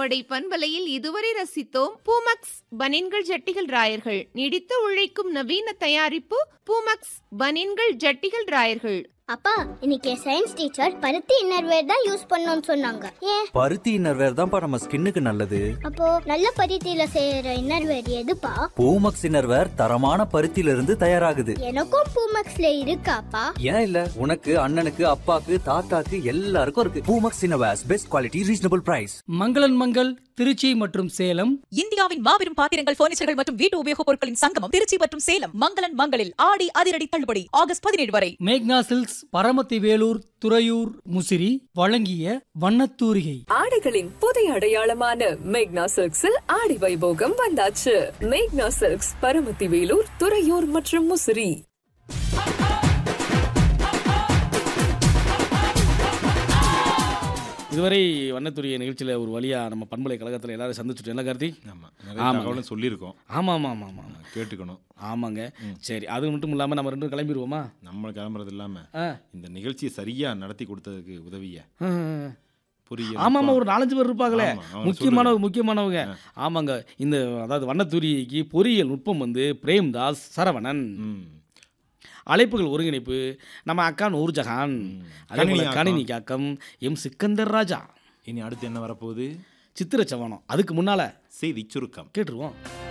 கோடை பண்பலையில் இதுவரை ரசித்தோம் பூமக்ஸ் பனின்கள் ஜட்டிகள் ராயர்கள் நீடித்து உழைக்கும் நவீன தயாரிப்பு பூமக்ஸ் பனின்கள் ஜட்டிகள் ராயர்கள் அப்பா இன்னைக்கு சயின்ஸ் டீச்சர் பருத்தி இன்னர்வேர் தான் யூஸ் பண்ணணும்னு சொன்னாங்க ஏன் பருத்தி இன்னர்வேர் தான்ப்பா நம்ம ஸ்கின்னுக்கு நல்லது அப்போ நல்ல பருத்தியில செய்யற இன்னர்வேர் எதுப்பா பூமக்ஸ் இன்னர்வேர் தரமான பருத்தியில இருந்து தயாராகுது எனக்கும் பூமக்ஸ்ல இருக்காப்பா ஏன் இல்ல உனக்கு அண்ணனுக்கு அப்பாக்கு தாத்தாக்கு எல்லாருக்கும் இருக்கு Poomex innerwears best quality reasonable price மங்களன் மங்கள் திருச்சி மற்றும் சேலம் இந்தியாவின் மாபெரும் பாத்திரங்கள் பர்னிச்சர்கள் மற்றும் வீட்டு உபயோகப் பொருட்களின் சங்கமம் திருச்சி மற்றும் சேலம் மங்களன் மங்களில் ஆடி அதிரடி தள்ளுபடி ஆகஸ்ட் பதினேழு வரை மேக்னா சில்க்ஸ் பரமத்தி வேலூர் துறையூர் முசிறி வழங்கிய வண்ணத்தூரிகை ஆடைகளின் புதிய அடையாளமான மேக்னா சில்க்ஸில் ஆடி வைபோகம் வந்தாச்சு மேக்னா சில்க்ஸ் பரமத்தி வேலூர் துறையூர் மற்றும் முசிறி இதுவரை வண்ணத்துரிய நிகழ்ச்சியில் ஒரு வழியாக நம்ம பண்பலை கழகத்தில் எல்லாரும் சந்திச்சுட்டோம் என்ன கார்த்தி ஆமா நிறைய ஆமாங்க. தகவலும் சொல்லியிருக்கோம் ஆமாம் ஆமாம் ஆமாம் ஆமாம் ஆமாம் கேட்டுக்கணும் ஆமாங்க சரி அது மட்டும் இல்லாமல் நம்ம ரெண்டும் கிளம்பிடுவோமா நம்ம கிளம்புறது இல்லாம ஆ இந்த நிகழ்ச்சியை சரியா நடத்தி கொடுத்ததுக்கு உதவிய ஆ. புரிய ஆமாம் ஆமாம் ஒரு நாலஞ்சு பேர் இருப்பாங்களே ஆமா, அவங்க முக்கியமானவங்க முக்கியமானவங்க ஆமாங்க இந்த அதாவது வண்ணத்தூரிக்கு பொறியியல் நுட்பம் வந்து பிரேம்தாஸ் சரவணன் ம் அழைப்புகள் ஒருங்கிணைப்பு நம்ம அக்கா நூர்ஜஹான் அதே கணினி போல ஆக்கம். கணினி காக்கம் எம் சிக்கந்தர் ராஜா இனி அடுத்து என்ன வரப்போகுது சித்திர சவனம் அதுக்கு முன்னால செய்தி சுருக்கம் கேட்டுருவோம்